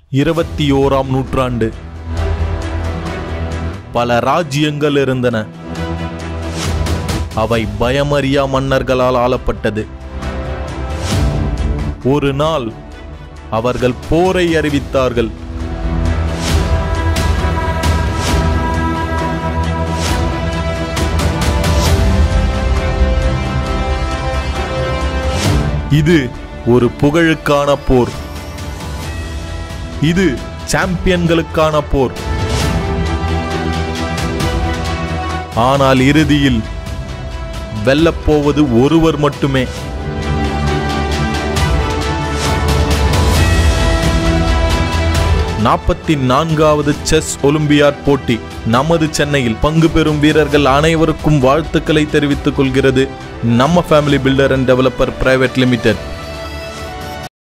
இருபத்தி ஓராம் நூற்றாண்டு பல ராஜ்யங்கள் இருந்தன அவை பயமறியா மன்னர்களால் ஆளப்பட்டது ஒரு நாள் அவர்கள் போரை அறிவித்தார்கள் இது ஒரு புகழுக்கான போர் இது சாம்பியன்களுக்கான போர் ஆனால் இறுதியில் வெல்லப்போவது ஒருவர் மட்டுமே நாற்பத்தி நான்காவது செஸ் ஒலிம்பியாட் போட்டி நமது சென்னையில் பங்கு பெறும் வீரர்கள் அனைவருக்கும் வாழ்த்துக்களை தெரிவித்துக் கொள்கிறது நம்ம family builder and developer private limited